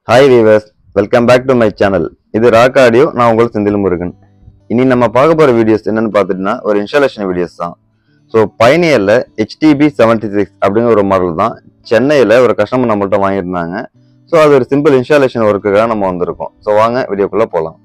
hi viewers welcome back to my channel இது rock audio நான் உங்கள் செந்தில் முருகன் இனி நம்ம பார்க்க போகிற வீடியோஸ் என்னன்னு பார்த்துட்டுனா ஒரு இன்ஸ்டாலேஷன் வீடியோஸ் தான் ஸோ பயணியரில் ஹெச்டிபி செவன்டி சிக்ஸ் அப்படிங்கிற ஒரு மாடல் தான் சென்னையில் ஒரு கஸ்டமர் நம்மள்ட்ட வாங்கியிருந்தாங்க ஸோ அது ஒரு சிம்பிள் இன்ஸ்டாலேஷன் ஒர்க்குக்காக நம்ம வந்திருக்கோம் ஸோ வாங்க வீடியோக்குள்ளே போகலாம்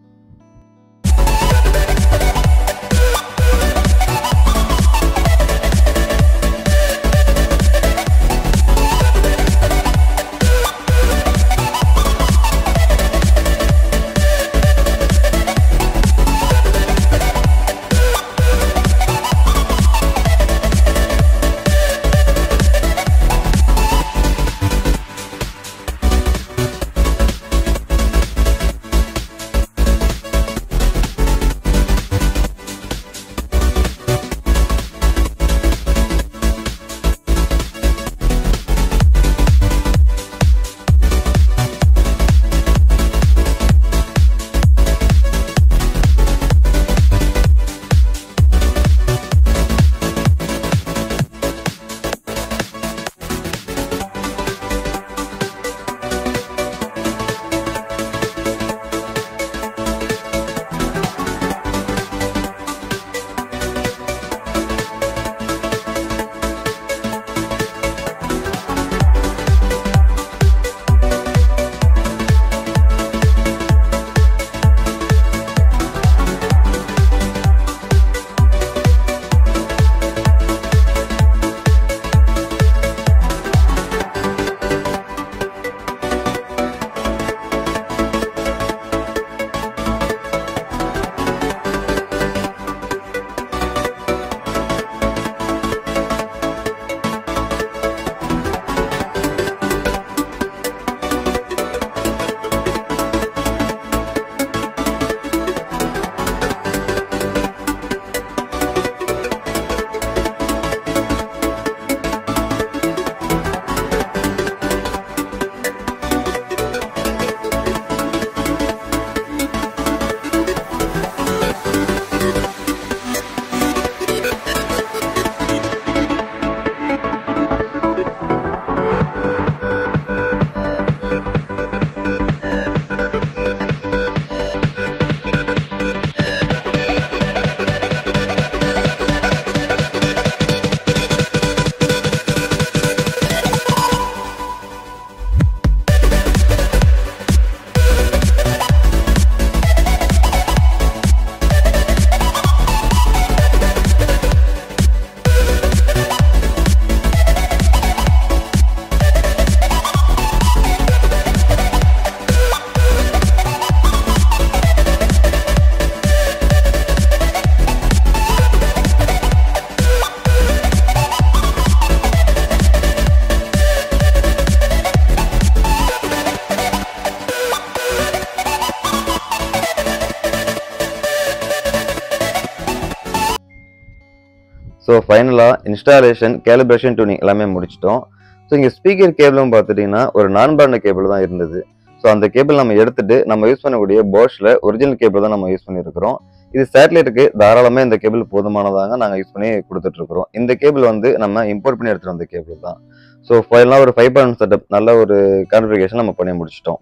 ஸோ ஃபைனலாக இன்ஸ்டாலேஷன் கேலிப்ரேஷன் டியூனிங் எல்லாமே முடிச்சிட்டோம் ஸோ இங்கே ஸ்பீக்கர் கேபிளும் பார்த்துட்டிங்கன்னா ஒரு நான் பிராண்ட் கேபிள் தான் இருந்தது ஸோ அந்த கேபிள் நம்ம எடுத்துட்டு நம்ம யூஸ் பண்ணக்கூடிய போஷில் ஒரிஜினல் கேபிள் தான் நம்ம யூஸ் பண்ணியிருக்கிறோம் இது சேட்டலைட்டுக்கு தாராளமாக இந்த கேபிள் போதுமானதாங்க நாங்கள் யூஸ் பண்ணி கொடுத்துட்ருக்குறோம் இந்த கேபிள் வந்து நம்ம இம்போர்ட் பண்ணி எடுத்துகிட்டு வந்த கேபிள் தான் ஸோ ஃபைனலாக ஒரு ஃபைவ் பாயிண்ட் செட்டப் நல்ல ஒரு கான்ஃபிகேஷன் நம்ம பண்ணி முடிச்சிட்டோம்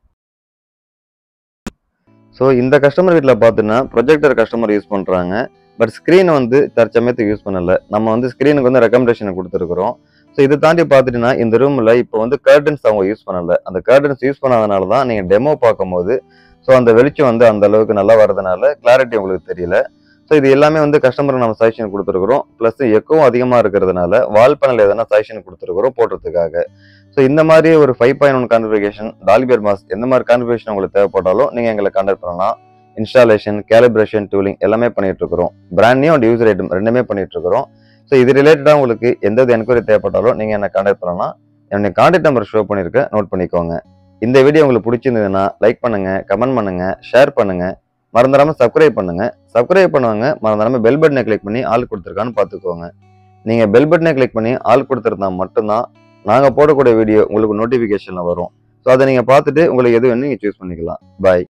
ஸோ இந்த கஸ்டமர் வீட்டில் பார்த்தீங்கன்னா ப்ரொஜெக்டர் கஸ்டமர் யூஸ் பண்ணுறாங்க பட் ஸ்க்ரீன் வந்து தற்சமயத்துக்கு யூஸ் பண்ணல நம்ம வந்து ஸ்க்ரீனுக்கு வந்து ரெக்கமெண்டேஷன் கொடுத்துருக்குறோம் ஸோ இதை தாண்டி பார்த்துட்டீங்கன்னா இந்த ரூமில் இப்போ வந்து கர்டன்ஸ் அவங்க யூஸ் பண்ணல அந்த கர்டன்ஸ் யூஸ் பண்ணாதனால தான் நீங்கள் டெமோ பார்க்கும்போது ஸோ அந்த வெளிச்சம் வந்து அந்த அளவுக்கு நல்லா வரதுனால கிளாரிட்டி உங்களுக்கு தெரியல ஸோ இது எல்லாமே வந்து கஸ்டமருக்கு நம்ம சஜஷன் கொடுத்துருக்குறோம் ப்ளஸ் எக்கவும் அதிகமாக இருக்கிறதுனால வால் பேனல் எதனா சஜஷன் கொடுத்துருக்குறோம் போடுறதுக்காக ஸோ இந்த மாதிரி ஒரு five point one configuration Dolby Atmos எந்த மாதிரி கான்ஃபிகேஷன் உங்களுக்கு தேவைப்பட்டாலும் நீங்கள் எங்களை கான்டாக்ட் பண்ணலாம் இன்ஸ்டாலேஷன் கேலிப்ரேஷன் டூலிங் எல்லாமே பண்ணிட்டு இருக்கிறோம் brand new and user item ரெண்டுமே பண்ணிட்டு இருக்கிறோம் ஸோ இது ரிலேட்டடாக உங்களுக்கு எந்த என்கொயரி தேவைப்பட்டாலும் நீங்கள் என்ன கான்டாக்ட் பண்ணலாம் என்னுடைய கான்டாக்ட் நம்பர் ஷோ பண்ணியிருக்கேன் நோட் பண்ணிக்கோங்க இந்த வீடியோ உங்களுக்கு பிடிச்சிருந்ததுன்னா லைக் பண்ணுங்க கமெண்ட் பண்ணுங்க ஷேர் பண்ணுங்க மறந்துடாம சப்ஸ்கிரைப் பண்ணுங்க சப்ஸ்கிரைப் பண்ணுவாங்க மறந்துடாம பெல் பட்டனை கிளிக் பண்ணி ஆள் கொடுத்துருக்கான்னு பார்த்துக்கோங்க நீங்க பெல் பட்டனை கிளிக் பண்ணி ஆள் கொடுத்துருந்தா மட்டும்தான் நாங்க போடக்கூடிய வீடியோ உங்களுக்கு நோட்டிபிகேஷன்ல வரும் ஸோ அதை நீங்க பார்த்துட்டு உங்களுக்கு எது வேணும் நீங்க சூஸ் பண்ணிக்கலாம் பாய்